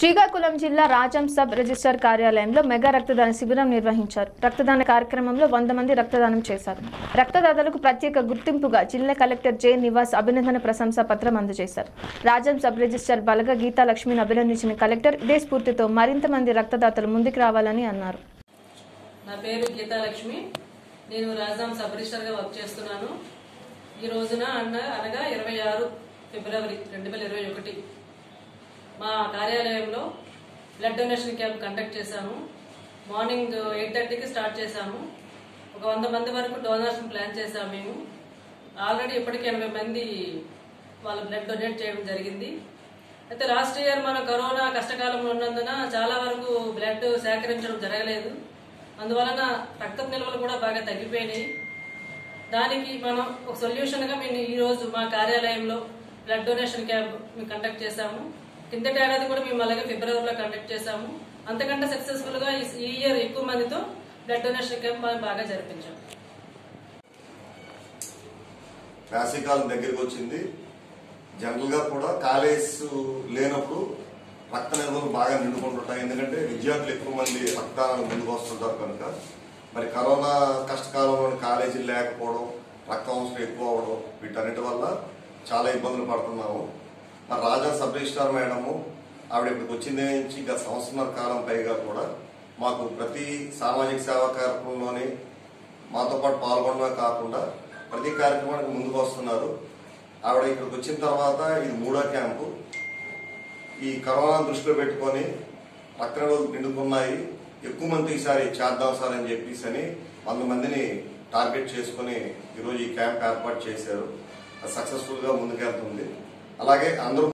శ్రీకాకుళం జిల్లా Rajam sub register కార్యాలయంలో mega రక్తదాన శిబిరం నిర్వహించారు రక్తదాన కార్యక్రమంలో వంద మంది రక్తదానం చేశారు రక్తదాతలకు ప్రత్యేక గుర్తింపుగా జిల్లా కలెక్టర్ జె నివాస్ అభినందన ప్రశంసా పత్రం అందజేశారు రాజం సబ్ రిజిస్టర్ బలగ గీతా లక్ష్మిని అభినందించిన కలెక్టర్ ఇదే స్ఫూర్తితో మరింత మంది రక్తదాతలు ముందుకు రావాలని అన్నారు నా పేరు గీతాలక్ష్మి నేను రాజధాం సబ్ రిజిస్టర్గా వర్క్ చేస్తున్నాను ఈ రోజున అన్న అనగా ఇరవై ఆరు ఫిబ్రవరి రెండు వేల ఇరవై ఒకటి మా కార్యాలయంలో బ్లడ్ డొనేషన్ క్యాంప్ కండక్ట్ చేశాము మార్నింగ్ ఎయిట్ థర్టీకి స్టార్ట్ చేశాము ఒక వంద మంది వరకు డొనేషన్ ప్లాన్ చేశాము మేము ఆల్రెడీ ఇప్పటికి ఎనభై మంది వాళ్ళ బ్లడ్ డొనేట్ చేయడం జరిగింది అయితే లాస్ట్ ఇయర్ మన కరోనా కష్టకాలంలో ఉన్నందున చాలా వరకు బ్లడ్ సేకరించడం జరగలేదు అందువలన రక్త నిల్వలు కూడా బాగా తగ్గిపోయినాయి దానికి మనం ఒక సొల్యూషన్గా మేము ఈ రోజు మా కార్యాలయంలో బ్లడ్ డొనేషన్ క్యాంప్ మేము కండక్ట్ చేశాము కిందటి ఏడాది కూడా మేము అలాగే ఫిబ్రవరిలో కండక్ట్ చేశాము అంతకంటే సక్సెస్ఫుల్ గా ఈ- ఈ ఇయర్ ఎక్కువ మందితో బ్లడ్ డొనేషన్ క్యాంప్ మనం బాగా జరిపించాం వేసవికాలం దగ్గరికి వచ్చింది జనరల్ గా కూడా కాలేజ్ లేనప్పుడు రక్త నిల్వలు బాగా నిండుకుంటుంటాయి ఎందుకంటే విద్యార్థులు ఎక్కువ మంది రక్తాలను ముందుకు వస్తుంటారు కనుక మరి కరోనా కష్టకాలంలో కాలేజీలు లేకపోవడం రక్త అవసరం ఎక్కువ అవడం వీటన్నిటి వల్ల చాలా ఇబ్బందులు పడుతున్నాము మరి రాజా సబ్ రిజిస్టార్ మేడము ఆవిడ ఇక్కడికి వచ్చింది నుంచి గత సంవత్సరాల కాలం పైగా కూడా మాకు ప్రతి సామాజిక సేవా కార్యక్రమంలోని మాతో పాటు పాల్గొనడమే కాకుండా ప్రతి కార్యక్రమానికి ముందుకు వస్తున్నారు ఆవిడ ఇక్కడికి వచ్చిన తర్వాత ఇది మూడో క్యాంపు ఈ కరోనా దృష్టిలో పెట్టుకొని పక్కన రోజులు నిండుకున్నాయి ఎక్కువ మంది ఈసారి చేద్దాం సార్ అని చెప్పేసి అని వంద మందిని టార్గెట్ చేసుకొని ఈరోజు ఈ క్యాంప్ ఏర్పాటు చేశారు సక్సెస్ఫుల్ గా ముందుకెళ్తుంది అలాగే అందరూ